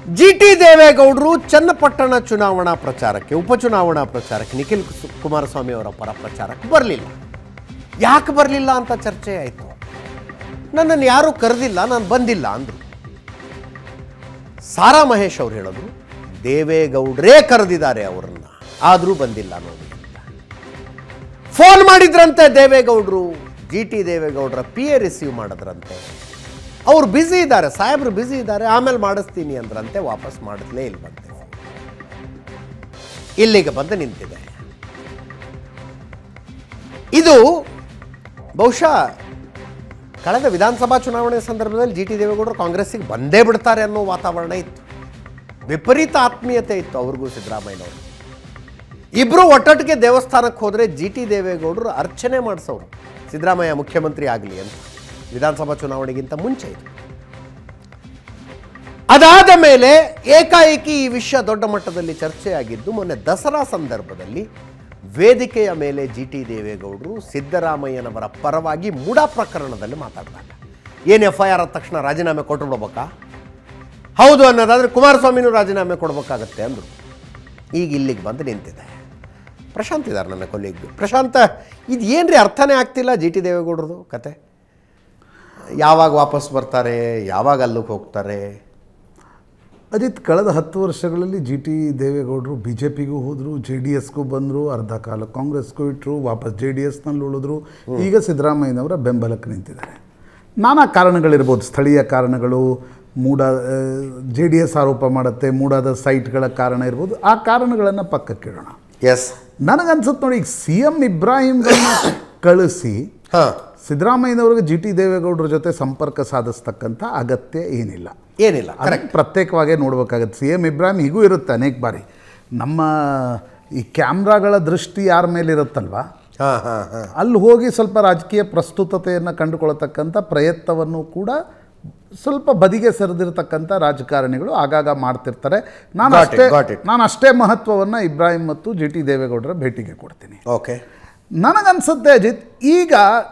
G T ದೇವೇಗೌಡರು ಚನ್ನಪಟ್ಟಣ ಚುನಾವಣಾ ಪ್ರಚಾರಕ್ಕೆ ಉಪಚುನಾವಣಾ ಪ್ರಚಾರಕ್ಕೆ ನಿಖಿಲ್ ಕುಸ್- ಕುಮಾರಸ್ವಾಮಿ ಅವರ ಪರ ಪ್ರಚಾರಕ್ಕೆ ಬರಲಿಲ್ಲ ಯಾಕೆ ಬರಲಿಲ್ಲ ಅಂತ ಚರ್ಚೆ ಆಯಿತು ನನ್ನನ್ನು ಯಾರೂ ಕರೆದಿಲ್ಲ ನಾನು ಬಂದಿಲ್ಲ ಅಂದರು ಸಾರಾ ಮಹೇಶ್ ಅವ್ರು ಹೇಳಿದ್ರು ದೇವೇಗೌಡರೇ ಕರೆದಿದ್ದಾರೆ ಅವರನ್ನು ಆದರೂ ಬಂದಿಲ್ಲ ನೋಡಿ ಅಂತ ಫೋನ್ ಮಾಡಿದ್ರಂತೆ ದೇವೇಗೌಡರು ಜಿ ಟಿ ದೇವೇಗೌಡರ ಪಿ ಎ ರಿಸೀವ್ ಮಾಡಿದ್ರಂತೆ ಅವ್ರು ಬ್ಯುಸಿ ಇದ್ದಾರೆ ಸಾಹೇಬ್ರು ಬ್ಯುಸಿ ಇದ್ದಾರೆ ಆಮೇಲೆ ಮಾಡಿಸ್ತೀನಿ ಅಂದ್ರಂತೆ ವಾಪಸ್ ಮಾಡಿಸ್ಲೇ ಇಲ್ವಂತೆ ಇಲ್ಲಿಗೆ ಬಂದು ನಿಂತಿದೆ ಇದು ಬಹುಶಃ ಕಳೆದ ವಿಧಾನಸಭಾ ಚುನಾವಣೆ ಸಂದರ್ಭದಲ್ಲಿ ಜಿ ಟಿ ದೇವೇಗೌಡರು ಕಾಂಗ್ರೆಸ್ಸಿಗೆ ಬಂದೇ ಬಿಡ್ತಾರೆ ಅನ್ನೋ ವಾತಾವರಣ ಇತ್ತು ವಿಪರೀತ ಆತ್ಮೀಯತೆ ಇತ್ತು ಅವ್ರಿಗೂ ಸಿದ್ದರಾಮಯ್ಯನವರು ಇಬ್ಬರು ಒಟ್ಟೊಟ್ಟಿಗೆ ದೇವಸ್ಥಾನಕ್ಕೆ ಹೋದರೆ ಜಿ ಟಿ ದೇವೇಗೌಡರು ಅರ್ಚನೆ ಮಾಡಿಸೋರು ಸಿದ್ದರಾಮಯ್ಯ ಮುಖ್ಯಮಂತ್ರಿ ಆಗಲಿ ಅಂತ ವಿಧಾನಸಭಾ ಚುನಾವಣೆಗಿಂತ ಮುಂಚೆ ಇದು ಅದಾದ ಮೇಲೆ ಏಕಾಏಕಿ ಈ ವಿಷಯ ದೊಡ್ಡ ಮಟ್ಟದಲ್ಲಿ ಚರ್ಚೆಯಾಗಿದ್ದು ಮೊನ್ನೆ ದಸರಾ ಸಂದರ್ಭದಲ್ಲಿ ವೇದಿಕೆಯ ಮೇಲೆ ಜಿ ಟಿ ದೇವೇಗೌಡರು ಸಿದ್ದರಾಮಯ್ಯನವರ ಪರವಾಗಿ ಮೂಡ ಪ್ರಕರಣದಲ್ಲಿ ಮಾತಾಡಿದಾಗ ಏನು ಎಫ್ ಐ ಆರ್ ಆದ ತಕ್ಷಣ ರಾಜೀನಾಮೆ ಕೊಟ್ಟು ಬಿಡ್ಬೇಕಾ ಹೌದು ಅನ್ನೋದಾದ್ರೆ ಕುಮಾರಸ್ವಾಮಿನೂ ರಾಜೀನಾಮೆ ಕೊಡಬೇಕಾಗತ್ತೆ ಅಂದರು ಈಗ ಇಲ್ಲಿಗೆ ಬಂದು ನಿಂತಿದೆ ಪ್ರಶಾಂತ್ ಇದ್ದಾರೆ ನನ್ನ ಕೊಲ್ಲಿಗ್ ಪ್ರಶಾಂತ ಇದು ಏನ್ರಿ ಅರ್ಥನೇ ಆಗ್ತಿಲ್ಲ ಜಿ ಟಿ ದೇವೇಗೌಡರದು ಕತೆ ಯಾವಾಗ ವಾಪಸ್ ಬರ್ತಾರೆ ಯಾವಾಗ ಅಲ್ಲಿಗೆ ಹೋಗ್ತಾರೆ ಅಜಿತ್ ಕಳೆದ ಹತ್ತು ವರ್ಷಗಳಲ್ಲಿ ಜಿ ಟಿ ದೇವೇಗೌಡರು ಬಿ ಜೆ ಪಿಗೂ ಹೋದರು ಜೆ ಡಿ ಎಸ್ಗೂ ಬಂದರು ಅರ್ಧ ಕಾಲ ಕಾಂಗ್ರೆಸ್ಗೂ ಇಟ್ಟರು ವಾಪಸ್ ಜೆ ಡಿ ಎಸ್ನಲ್ಲಿ ಉಳಿದ್ರು ಈಗ ಸಿದ್ದರಾಮಯ್ಯನವರ ಬೆಂಬಲಕ್ಕೆ ನಿಂತಿದ್ದಾರೆ ನಾನಾ ಕಾರಣಗಳಿರ್ಬೋದು ಸ್ಥಳೀಯ ಕಾರಣಗಳು ಮೂಡ ಜೆ ಡಿ ಎಸ್ ಆರೋಪ ಮಾಡುತ್ತೆ ಮೂಡಾದ ಸೈಟ್ಗಳ ಕಾರಣ ಇರ್ಬೋದು ಆ ಕಾರಣಗಳನ್ನು ಪಕ್ಕಕ್ಕಿಡೋಣ ಎಸ್ ನನಗನ್ಸುತ್ತೆ ನೋಡಿ ಈಗ ಸಿ ಎಂ ಇಬ್ರಾಹಿಂಗಳನ್ನ ಕಳಿಸಿ ಹಾಂ ಸಿದ್ದರಾಮಯ್ಯನವ್ರಿಗೆ ಜಿ ಟಿ ದೇವೇಗೌಡರ ಜೊತೆ ಸಂಪರ್ಕ ಸಾಧಿಸ್ತಕ್ಕಂಥ ಅಗತ್ಯ ಏನಿಲ್ಲ ಏನಿಲ್ಲ ಅದಕ್ಕೆ ಪ್ರತ್ಯೇಕವಾಗೇ ನೋಡಬೇಕಾಗತ್ತೆ ಸಿ ಎಂ ಇಬ್ರಾಹಿಂ ಹೀಗೂ ಇರುತ್ತೆ ಅನೇಕ ಬಾರಿ ನಮ್ಮ ಈ ಕ್ಯಾಮ್ರಾಗಳ ದೃಷ್ಟಿ ಯಾರ ಮೇಲೆ ಇರುತ್ತಲ್ವ ಹಾಂ ಹಾಂ ಹಾಂ ಅಲ್ಲಿ ಹೋಗಿ ಸ್ವಲ್ಪ ರಾಜಕೀಯ ಪ್ರಸ್ತುತತೆಯನ್ನು ಕಂಡುಕೊಳ್ತಕ್ಕಂಥ ಪ್ರಯತ್ನವನ್ನು ಕೂಡ ಸ್ವಲ್ಪ ಬದಿಗೆ ಸರಿದಿರ್ತಕ್ಕಂಥ ರಾಜಕಾರಣಿಗಳು ಆಗಾಗ ಮಾಡ್ತಿರ್ತಾರೆ ನಾನು Got it, ಅಷ್ಟೇ got it. ನಾನು ಅಷ್ಟೇ ಮಹತ್ವವನ್ನು ಇಬ್ರಾಹಿಂ ಮತ್ತು ಜಿ ಟಿ ದೇವೇಗೌಡರ ಭೇಟಿಗೆ ಕೊಡ್ತೀನಿ ಓಕೆ ನನಗನ್ಸುತ್ತೆ ಅಜಿತ್ ಈಗ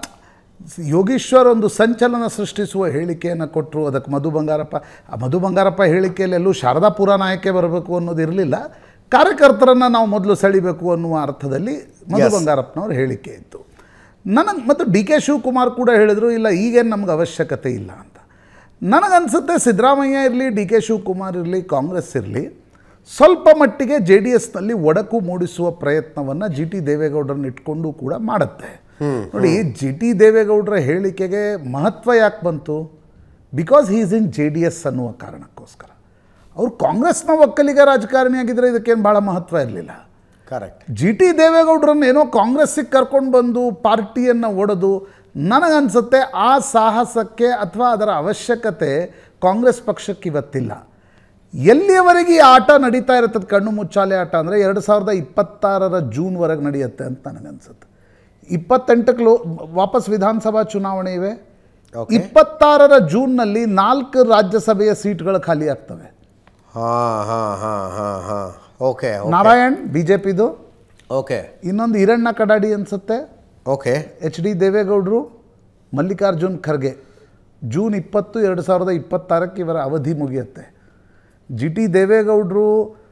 ಯೋಗೀಶ್ವರ್ ಒಂದು ಸಂಚಲನ ಸೃಷ್ಟಿಸುವ ಹೇಳಿಕೆಯನ್ನು ಕೊಟ್ಟರು ಅದಕ್ಕೆ ಮಧು ಬಂಗಾರಪ್ಪ ಆ ಮಧು ಬಂಗಾರಪ್ಪ ಹೇಳಿಕೆಯಲ್ಲಿ ಎಲ್ಲೂ ಶಾರದಾ ಪುರಾಣ ಆಯ್ಕೆ ಬರಬೇಕು ಅನ್ನೋದು ಇರಲಿಲ್ಲ ಕಾರ್ಯಕರ್ತರನ್ನು ನಾವು ಮೊದಲು ಸೆಳಿಬೇಕು ಅನ್ನುವ ಅರ್ಥದಲ್ಲಿ ಮಧು Yes. ಬಂಗಾರಪ್ಪನವ್ರ ಹೇಳಿಕೆ ಇತ್ತು ನನಗೆ ಮತ್ತು ಡಿ ಕೆ ಶಿವಕುಮಾರ್ ಕೂಡ ಹೇಳಿದರು ಇಲ್ಲ ಈಗೇನು ನಮ್ಗೆ ಅವಶ್ಯಕತೆ ಇಲ್ಲ ಅಂತ ನನಗನ್ಸುತ್ತೆ ಸಿದ್ದರಾಮಯ್ಯ ಇರಲಿ ಡಿ ಕೆ ಶಿವಕುಮಾರ್ ಇರಲಿ ಕಾಂಗ್ರೆಸ್ ಇರಲಿ ಸ್ವಲ್ಪ ಮಟ್ಟಿಗೆ ಜೆ ಡಿ ಎಸ್ನಲ್ಲಿ ಒಡಕು ಮೂಡಿಸುವ ಪ್ರಯತ್ನವನ್ನು ಜಿ ಟಿ ದೇವೇಗೌಡರನ್ನ ಇಟ್ಕೊಂಡು ಕೂಡ ಮಾಡುತ್ತೆ ನೋಡಿ ಜಿ ಟಿ ದೇವೇಗೌಡರ ಹೇಳಿಕೆಗೆ ಮಹತ್ವ ಯಾಕೆ ಬಂತು because he is in J D S ಅನ್ನುವ ಕಾರಣಕ್ಕೋಸ್ಕರ ಅವರು ಕಾಂಗ್ರೆಸ್ನ ಒಕ್ಕಲಿಗ ರಾಜಕಾರಣಿ ಆಗಿದ್ದರೆ ಇದಕ್ಕೇನು ಭಾಳ ಮಹತ್ವ ಇರಲಿಲ್ಲ ಕರೆಕ್ಟ್ ಜಿ ಟಿ ದೇವೇಗೌಡರನ್ನ ಏನೋ ಕಾಂಗ್ರೆಸ್ಸಿಗೆ ಕರ್ಕೊಂಡು ಬಂದು ಪಾರ್ಟಿಯನ್ನು ಒಡೆದು ನನಗನ್ಸುತ್ತೆ ಆ ಸಾಹಸಕ್ಕೆ ಅಥವಾ ಅದರ ಅವಶ್ಯಕತೆ ಕಾಂಗ್ರೆಸ್ ಪಕ್ಷಕ್ಕೆ ಇವತ್ತಿಲ್ಲ ಎಲ್ಲಿಯವರೆಗೆ ಈ ಆಟ ನಡೀತಾ ಇರ್ತದೆ ಕಣ್ಣು ಮುಚ್ಚಾಲೆ ಆಟ ಅಂದರೆ ಎರಡು ಸಾವಿರದ ಇಪ್ಪತ್ತಾರರ ಜೂನ್ವರೆಗೆ ನಡೆಯುತ್ತೆ ಅಂತ ನನಗನ್ಸುತ್ತೆ ಇಪ್ಪತ್ತೆಂಟಕ್ಕೆ ಲೋ ವಾಪಸ್ ವಿಧಾನಸಭಾ ಚುನಾವಣೆ ಇವೆ Okay. ಇಪ್ಪತ್ತಾರರ ಜೂನ್ನಲ್ಲಿ ನಾಲ್ಕು ರಾಜ್ಯಸಭೆಯ ಸೀಟ್ಗಳು ಖಾಲಿ ಆಗ್ತವೆ ಹಾಂ ಹಾಂ ಹಾಂ ಹಾಂ ಹಾಂ ಓಕೆ ನಾರಾಯಣ್ ಬಿ ಜೆ ಪಿದು ಓಕೆ ಇನ್ನೊಂದು ಈರಣ್ಣ ಕಡಾಡಿ ಅನಿಸುತ್ತೆ ಓಕೆ ಎಚ್ ಡಿ ದೇವೇಗೌಡರು ಮಲ್ಲಿಕಾರ್ಜುನ್ ಖರ್ಗೆ ಜೂನ್ ಇಪ್ಪತ್ತು ಎರಡು ಸಾವಿರದ ಇಪ್ಪತ್ತಾರಕ್ಕೆ ಇವರ ಅವಧಿ ಮುಗಿಯುತ್ತೆ ಜಿ ಟಿ ದೇವೇಗೌಡರು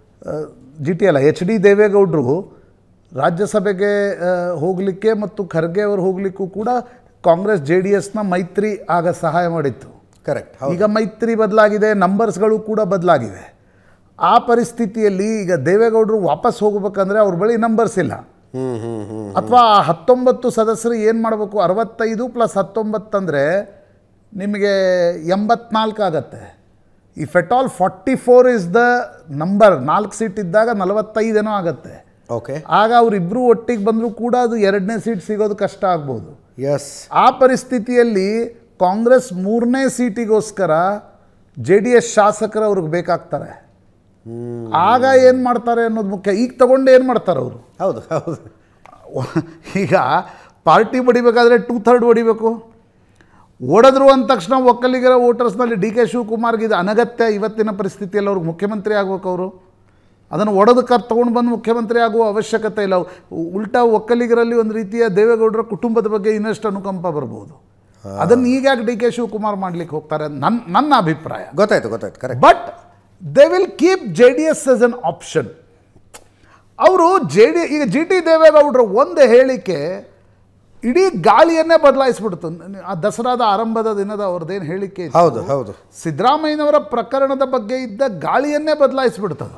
ಜಿ ಟಿ ಅಲ್ಲ ಎಚ್ ಡಿ ದೇವೇಗೌಡರು ರಾಜ್ಯಸಭೆಗೆ ಆ, ಹೋಗಲಿಕ್ಕೆ ಮತ್ತು ಖರ್ಗೆ ಅವರು ಹೋಗಲಿಕ್ಕೂ ಕೂಡ ಕಾಂಗ್ರೆಸ್ ಜೆ ಡಿ ಎಸ್ನ ಮೈತ್ರಿ ಆಗ ಸಹಾಯ ಮಾಡಿತ್ತು ಕರೆಕ್ಟ್ ಈಗ ಮೈತ್ರಿ ಬದಲಾಗಿದೆ ನಂಬರ್ಸ್ಗಳು ಕೂಡ ಬದಲಾಗಿವೆ ಆ ಪರಿಸ್ಥಿತಿಯಲ್ಲಿ ಈಗ ದೇವೇಗೌಡರು ವಾಪಸ್ ಹೋಗ್ಬೇಕಂದ್ರೆ ಅವ್ರ ಬಳಿ ನಂಬರ್ಸ್ ಇಲ್ಲ ಹ್ಞೂ ಹ್ಞೂ ಹ್ಞೂ ಅಥವಾ ಆ ಹತ್ತೊಂಬತ್ತು ಸದಸ್ಯರು ಏನು ಮಾಡಬೇಕು ಅರವತ್ತೈದು ಪ್ಲಸ್ ಹತ್ತೊಂಬತ್ತು ಅಂದರೆ ನಿಮಗೆ ಎಂಬತ್ನಾಲ್ಕು ಆಗತ್ತೆ ಈ ಫೆಟಾಲ್ forty four is the number ನಾಲ್ಕು ಸೀಟ್ ಇದ್ದಾಗ ನಲವತ್ತೈದೇನೋ ಆಗತ್ತೆ ಓಕೆ ಆಗ ಅವರಿಬ್ಬರು ಒಟ್ಟಿಗೆ ಬಂದರೂ ಕೂಡ ಅದು ಎರಡನೇ ಸೀಟ್ ಸಿಗೋದು ಕಷ್ಟ ಆಗ್ಬೋದು ಎಸ್ ಆ ಪರಿಸ್ಥಿತಿಯಲ್ಲಿ ಕಾಂಗ್ರೆಸ್ ಮೂರನೇ ಸೀಟಿಗೋಸ್ಕರ ಜೆ ಡಿ ಎಸ್ ಶಾಸಕರು ಅವ್ರಿಗೆ ಬೇಕಾಗ್ತಾರೆ ಆಗ ಏನು ಮಾಡ್ತಾರೆ ಅನ್ನೋದು ಮುಖ್ಯ ಈಗ ತಗೊಂಡು ಏನು ಮಾಡ್ತಾರೆ ಅವರು ಹೌದು ಹೌದು ಈಗ ಪಾರ್ಟಿ ಬಡಿಬೇಕಾದ್ರೆ ಟೂ ಥರ್ಡ್ ಹೊಡಿಬೇಕು ಓಡಿದ್ರು ಅಂದ ತಕ್ಷಣ ಒಕ್ಕಲಿಗರ ವೋಟರ್ಸ್ನಲ್ಲಿ ಡಿ ಕೆ ಶಿವಕುಮಾರ್ಗೆ ಇದು ಅನಗತ್ಯ ಇವತ್ತಿನ ಪರಿಸ್ಥಿತಿಯಲ್ಲಿ ಅವ್ರಿಗೆ ಮುಖ್ಯಮಂತ್ರಿ ಆಗ್ಬೇಕು ಅವರು ಅದನ್ನು ಒಡೆದು ಕರ್ ತೊಗೊಂಡು ಬಂದು ಮುಖ್ಯಮಂತ್ರಿ ಆಗುವ ಅವಶ್ಯಕತೆ ಇಲ್ಲ ಉಲ್ಟಾ ಒಕ್ಕಲಿಗರಲ್ಲಿ ಒಂದು ರೀತಿಯ ದೇವೇಗೌಡರ ಕುಟುಂಬದ ಬಗ್ಗೆ ಇನ್ನಷ್ಟು ಅನುಕಂಪ ಬರ್ಬೋದು ಅದನ್ನು ಈಗಾಗ ಡಿ ಕೆ ಶಿವಕುಮಾರ್ ಮಾಡ್ಲಿಕ್ಕೆ ಹೋಗ್ತಾರೆ ನನ್ನ ನನ್ನ ಅಭಿಪ್ರಾಯ ಗೊತ್ತಾಯ್ತು ಗೊತ್ತಾಯ್ತು correct but they will keep J D S as an option ಅವರು ಜೆ ಡಿ ಈಗ ಜಿ ಟಿ ದೇವೇಗೌಡರ ಒಂದು ಹೇಳಿಕೆ ಇಡೀ ಗಾಳಿಯನ್ನೇ ಬದಲಾಯಿಸ್ಬಿಡ್ತು ಆ ದಸರಾದ ಆರಂಭದ ದಿನದ ಅವ್ರದ್ದೇನು ಹೇಳಿಕೆ ಇತ್ತು, ಹೌದು ಹೌದು ಸಿದ್ದರಾಮಯ್ಯನವರ ಪ್ರಕರಣದ ಬಗ್ಗೆ ಇದ್ದ ಗಾಳಿಯನ್ನೇ ಬದಲಾಯಿಸ್ಬಿಡ್ತದ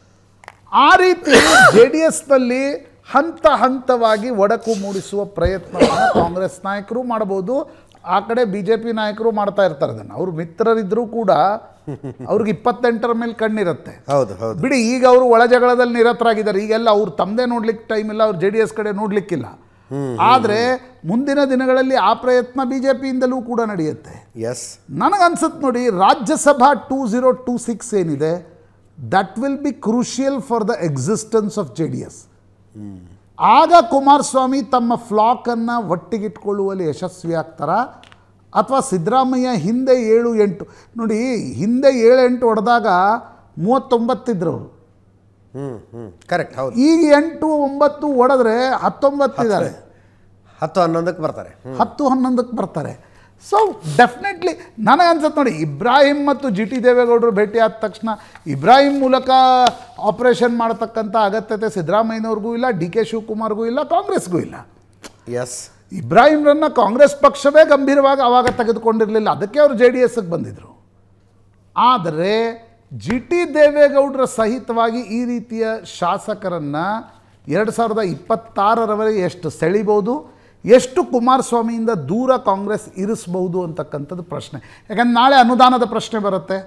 ಆ ರೀತಿ ಜೆ ಡಿ ಎಸ್ನಲ್ಲಿ ಹಂತ ಹಂತವಾಗಿ ಒಡಕು ಮೂಡಿಸುವ ಪ್ರಯತ್ನವನ್ನು ಕಾಂಗ್ರೆಸ್ ನಾಯಕರು ಮಾಡ್ಬೋದು ಆ ಕಡೆ ಬಿ ಜೆ ಪಿ ನಾಯಕರು ಮಾಡ್ತಾ ಇರ್ತಾರೆ ಅದನ್ನು ಅವ್ರ ಮಿತ್ರರಿದ್ದರೂ ಕೂಡ ಅವ್ರಿಗೆ ಇಪ್ಪತ್ತೆಂಟರ ಮೇಲೆ ಕಣ್ಣಿರುತ್ತೆ ಹೌದು ಹೌದು ಬಿಡಿ ಈಗ ಅವರು ಒಳ ಜಗಳದಲ್ಲಿ ನಿರತರಾಗಿದ್ದಾರೆ ಈಗೆಲ್ಲ ಅವ್ರು ತಮ್ಮದೇ ನೋಡ್ಲಿಕ್ಕೆ ಟೈಮ್ ಇಲ್ಲ ಅವ್ರು ಜೆ ಡಿ ಎಸ್ ಕಡೆ ನೋಡ್ಲಿಕ್ಕಿಲ್ಲ ಆದರೆ ಮುಂದಿನ ದಿನಗಳಲ್ಲಿ ಆ ಪ್ರಯತ್ನ ಬಿ ಜೆ ಪಿಯಿಂದಲೂ ಕೂಡ ನಡೆಯುತ್ತೆ ಎಸ್ ನನಗನ್ಸುತ್ತೆ ನೋಡಿ Rajya Sabha two zero two six ಏನಿದೆ that will be crucial for the existence of J D S ಆಗ ಕುಮಾರಸ್ವಾಮಿ ತಮ್ಮ ಫ್ಲಾಕನ್ನು ಒಟ್ಟಿಗಿಟ್ಕೊಳ್ಳುವಲ್ಲಿ ಯಶಸ್ವಿ ಆಗ್ತಾರ ಅಥವಾ ಸಿದ್ದರಾಮಯ್ಯ ಹಿಂದೆ ಏಳು ಎಂಟು ನೋಡಿ ಹಿಂದೆ ಏಳು ಎಂಟು ಹೊಡೆದಾಗ ಮೂವತ್ತೊಂಬತ್ತಿದ್ರು ಅವರು ಹ್ಞೂ ಹ್ಞೂ ಕರೆಕ್ಟ್ ಹೌದು ಈಗ ಎಂಟು ಒಂಬತ್ತು ಹೊಡೆದ್ರೆ ಹತ್ತೊಂಬತ್ತಿದ್ದಾರೆ ಹತ್ತು ಹನ್ನೊಂದಕ್ಕೆ ಬರ್ತಾರೆ ಹ್ಮ್. ಹತ್ತು ಹನ್ನೊಂದಕ್ಕೆ ಬರ್ತಾರೆ ಸೊ ಡೆಫಿನೆಟ್ಲಿ ನನಗನ್ಸುತ್ತೆ ನೋಡಿ ಇಬ್ರಾಹಿಂ ಮತ್ತು ಜಿ ಟಿ ದೇವೇಗೌಡರು ಭೇಟಿ ಆದ ತಕ್ಷಣ ಇಬ್ರಾಹಿಂ ಮೂಲಕ ಆಪರೇಷನ್ ಮಾಡತಕ್ಕಂಥ ಅಗತ್ಯತೆ ಸಿದ್ದರಾಮಯ್ಯನವ್ರಿಗೂ ಇಲ್ಲ ಡಿ ಕೆ ಶಿವಕುಮಾರ್ಗೂ ಇಲ್ಲ ಕಾಂಗ್ರೆಸ್ಗೂ ಇಲ್ಲ ಎಸ್ ಇಬ್ರಾಹಿಂರನ್ನ ಕಾಂಗ್ರೆಸ್ ಪಕ್ಷವೇ ಗಂಭೀರವಾಗಿ ಆವಾಗ ತೆಗೆದುಕೊಂಡಿರಲಿಲ್ಲ ಅದಕ್ಕೆ ಅವರು ಜೆ ಡಿ ಎಸ್ಗೆ ಬಂದಿದ್ದರು ಆದರೆ ಜಿ ಟಿ ದೇವೇಗೌಡರ ಸಹಿತವಾಗಿ ಈ ರೀತಿಯ ಶಾಸಕರನ್ನು ಎರಡು ಸಾವಿರದ ಇಪ್ಪತ್ತಾರರವರೆಗೆ ಎಷ್ಟು ಸೆಳಿಬೋದು ಎಷ್ಟು ಕುಮಾರಸ್ವಾಮಿಯಿಂದ ದೂರ ಕಾಂಗ್ರೆಸ್ ಇರಿಸ್ಬೋದು ಅಂತಕ್ಕಂಥದ್ದು ಪ್ರಶ್ನೆ ಯಾಕಂದ್ರೆ ನಾಳೆ ಅನುದಾನದ ಪ್ರಶ್ನೆ ಬರುತ್ತೆ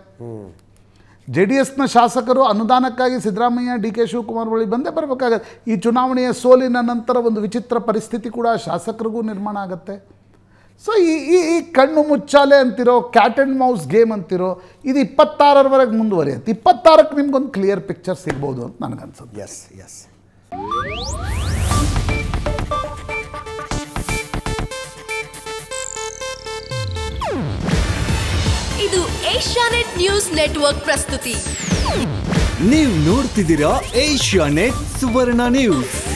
ಜೆ ಡಿ ಎಸ್ನ ಶಾಸಕರು ಅನುದಾನಕ್ಕಾಗಿ ಸಿದ್ದರಾಮಯ್ಯ ಡಿ ಕೆ ಶಿವಕುಮಾರ್ ಬಳಿ ಬಂದೇ ಬರಬೇಕಾಗತ್ತೆ ಈ ಚುನಾವಣೆಯ ಸೋಲಿನ ನಂತರ ಒಂದು ವಿಚಿತ್ರ ಪರಿಸ್ಥಿತಿ ಕೂಡ ಶಾಸಕರಿಗೂ ನಿರ್ಮಾಣ ಆಗುತ್ತೆ ಸೊ ಈ ಈ ಈ ಕಣ್ಣು ಮುಚ್ಚಾಲೆ ಅಂತಿರೋ ಕ್ಯಾಟ್ ಆ್ಯಂಡ್ ಮೌಸ್ ಗೇಮ್ ಅಂತಿರೋ ಇದು ಇಪ್ಪತ್ತಾರರವರೆಗೆ ಮುಂದುವರಿಯುತ್ತೆ ಇಪ್ಪತ್ತಾರಕ್ಕೆ ನಿಮ್ಗೊಂದು ಕ್ಲಿಯರ್ ಪಿಕ್ಚರ್ ಸಿಗ್ಬೋದು ಅಂತ ನನಗನ್ಸುತ್ತೆ ಎಸ್ ಎಸ್ ಇದು ಏಷ್ಯಾನೆಟ್ ನ್ಯೂಸ್ ನೆಟ್ವರ್ಕ್ ಪ್ರಸ್ತುತಿ ನೀವು ನೋಡ್ತಿದ್ದೀರಾ ಏಷ್ಯಾ ನೆಟ್ ಸುವರ್ಣ ನ್ಯೂಸ್